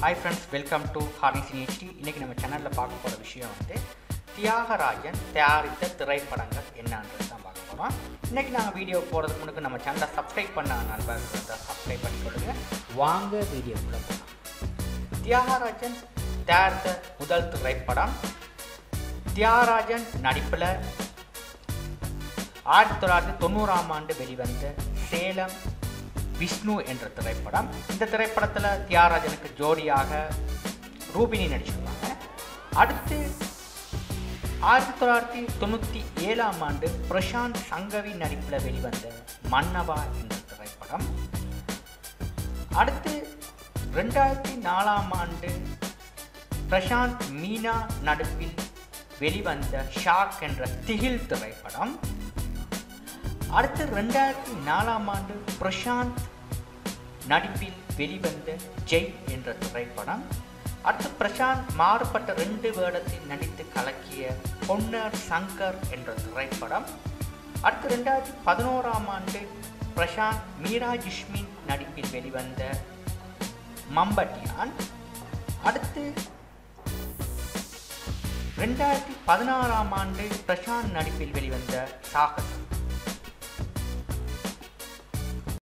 hi friends welcome to ஹார்னிஸ் HD இன்றைக்கி நம்ம சேனலில் பார்க்க போகிற விஷயம் வந்து தியாகராஜன் தயாரித்த திரைப்படங்கள் என்னன்றது தான் பார்க்க போகிறோம் இன்றைக்கி நாங்கள் வீடியோ போகிறதுக்கு முன்னாடி நம்ம சேனலை சப்ஸ்கிரைப் பண்ண நண்பர்கள் இருந்தால் சப்ஸ்கிரைப் பண்ணி கொடுங்க வாங்க வீடியோக்குள்ளே போகலாம் தியாகராஜன் தயாரித்த முதல் திரைப்படம் தியாகராஜன் நடிப்பில் ஆயிரத்தி தொள்ளாயிரத்தி தொண்ணூறாம் ஆண்டு வெளிவந்த சேலம் விஷ்ணு என்ற திரைப்படம் இந்த திரைப்படத்தில் தியாகராஜனுக்கு ஜோடியாக ரூபினி நடிச்சிருந்தாங்க அடுத்து ஆயிரத்தி தொள்ளாயிரத்தி தொண்ணூற்றி ஏழாம் ஆண்டு பிரசாந்த் சங்கவி நடிப்பில் வெளிவந்த மன்னவா என்ற திரைப்படம் அடுத்து ரெண்டாயிரத்தி நாலாம் ஆண்டு பிரசாந்த் மீனா நடிப்பில் வெளிவந்த ஷாக் என்ற திகில் திரைப்படம் அடுத்து ரெண்டாயிரத்தி நாலாம் ஆண்டு பிரசாந்த் நடிப்பில் வெளிவந்த ஜெய் என்ற திரைப்படம் அடுத்து பிரசாந்த் மாறுபட்ட ரெண்டு வேடத்தில் நடித்து கலக்கிய பொன்னர் சங்கர் என்ற திரைப்படம் அடுத்து ரெண்டாயிரத்தி பதினோராம் ஆண்டு பிரசாந்த் மீரா ஜிஷ்மின் நடிப்பில் வெளிவந்த மம்பட்டியான் அடுத்து ரெண்டாயிரத்தி பதினாறாம் ஆண்டு பிரசாந்த் நடிப்பில் வெளிவந்த சாகச